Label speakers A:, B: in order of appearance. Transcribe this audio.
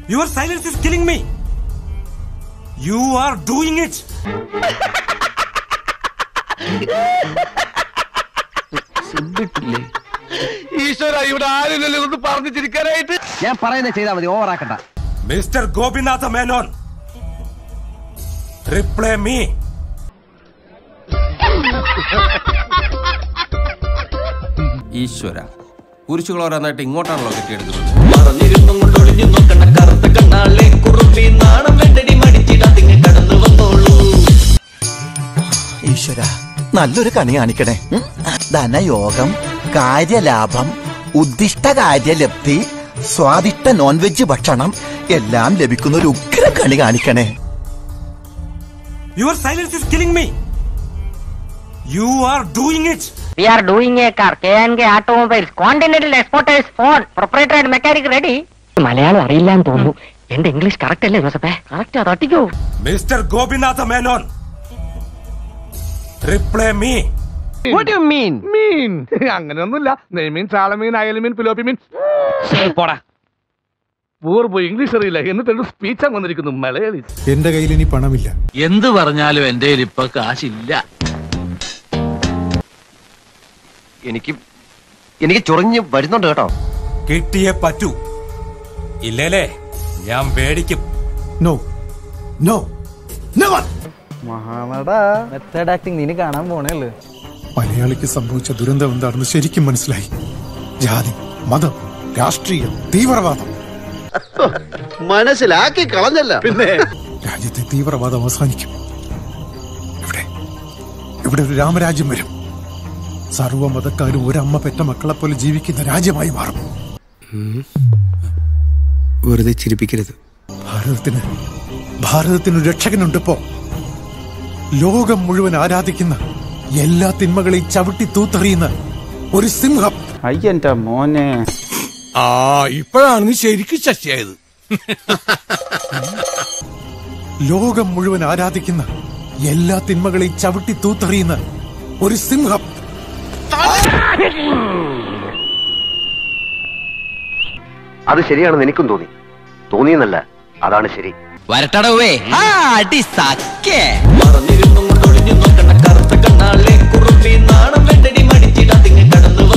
A: Your silence is killing me you are doing it
B: Eshwara ഇവിടെ ആരില്ലല്ലോ ഒന്ന് പറഞ്ഞു ചിരിക്കാനായിട്ട്
C: ഞാൻ പറയുന്നത് ചെയ്താൽ മതി ഓവറാക്കണ്ട
A: mister Gopinatha Menon reply me
D: Eshwara കുരിശുകൾ ഓരോന്നായിട്ട് ഇങ്ങോട്ടാണല്ലോ കെട്ടിയെടുക്കുന്നത്
E: മറഞ്ഞിരുന്നും കൊണ്ടൊളിഞ്ഞു നോക്കണ്ട കറുത്ത കണ്ണാളെ കുറുമ്പി നാണം വെണ്ടടി മടിച്ചിടാതിങ്ങ കടന്നു വന്നോളൂ
F: ഈശ്വര നല്ലൊരു കണി കാണിക്കണേ ഉം. ധനയോഗം കാര്യലാഭം ഉദ്ദിഷ്ട കാര്യലബ്ധി സ്വാദിഷ്ട നോൺ വെജ് ഭക്ഷണം എല്ലാം ലഭിക്കുന്ന ഒരു ഉഗ്ര കണി കാണിക്കണേ
A: your silence is killing me you are doing it
G: We are doing a car. KNK Automobiles. Continental Exporters phone. Proprietor and mechanic ready. Malayalam അറിയില്ല എന്ന് തോന്നുന്നു എന്റെ ഇംഗ്ലീഷ് കറക്റ്റ് അല്ലേ ജോസഫേ കറക്റ്റ് തട്ടിക്കോ
A: mister Gopinatha Menon reply me
B: മീൻ അങ്ങനെയൊന്നുമില്ല നെയ്മീൻ ചാളമീൻ അയലമീൻ പിലോപ്പി മീൻ പോടാ പൂർവ്വ ഇംഗ്ലീഷ് അറിയില്ല എന്നിട്ട് സ്പീച്ച് വന്നിരിക്കുന്നു മലയാളി
H: എന്റെ കയ്യിൽ ഇനി പണമില്ല
I: എന്ത് പറഞ്ഞാലും എന്റെ ഇപ്പൊ കാശില്ല
C: എനിക്ക് എനിക്ക് ചൊറിഞ്ഞ് വരുന്നുണ്ട് കേട്ടോ
A: കിട്ടിയേ പറ്റൂ ഇല്ലേലേ ഞാൻ പേടിക്കും
H: no no never
C: method acting നിന് കാണാൻ പോണേള്ളു
H: മലയാളിക്ക് സംഭവിച്ച ദുരന്തം എന്താണെന്ന് ശരിക്കും മനസ്സിലായി ജാതി മതം രാഷ്ട്രീയം തീവ്രവാദം
B: മനസ്സിലാക്കി കളഞ്ഞല്ല പിന്നെ
H: രാജ്യത്തെ തീവ്രവാദം അവസാനിക്കും ഇവിടെ ഇവിടെ ഒരു രാമരാജ്യം വരും സർവ്വമതക്കാരും ഒരമ്മ പെറ്റ മക്കളെ പോലെ ജീവിക്കുന്ന രാജ്യമായി മാറും
J: വെറുതെ ചിരിപ്പിക്കരുത്
H: ഭാരതത്തിന് ഭാരതത്തിന് ഒരു രക്ഷകനുണ്ട് ഇപ്പോ ലോകം മുഴുവൻ ആരാധിക്കുന്ന എല്ലാ തിന്മകളെയും ചവിട്ടി തൂത്തെറിയുന്ന ഒരു സിംഹം
J: അയ്യന്റെ മോനെ
I: ആ ഇപ്പോഴാണ് നീ ശരിക്കും ശശിയായത്
H: ലോകം മുഴുവൻ ആരാധിക്കുന്ന എല്ലാ തിന്മകളെയും ചവിട്ടി തൂത്തെറിയുന്ന ഒരു സിംഹം
C: അത് ശരിയാണെന്ന് എനിക്കും തോന്നി തോന്നിയെന്നല്ല അതാണ് ശരി
E: വരട്ടടവേ അടി സക്കേ മറഞ്ഞിരുന്നും കൊണ്ടൊളിഞ്ഞു നോക്കണ്ട കറുത്ത കണ്ണാളെ കുറുമ്പി നാണം വെണ്ടടി മടിച്ചിടാതിങ്ങ കടന്നു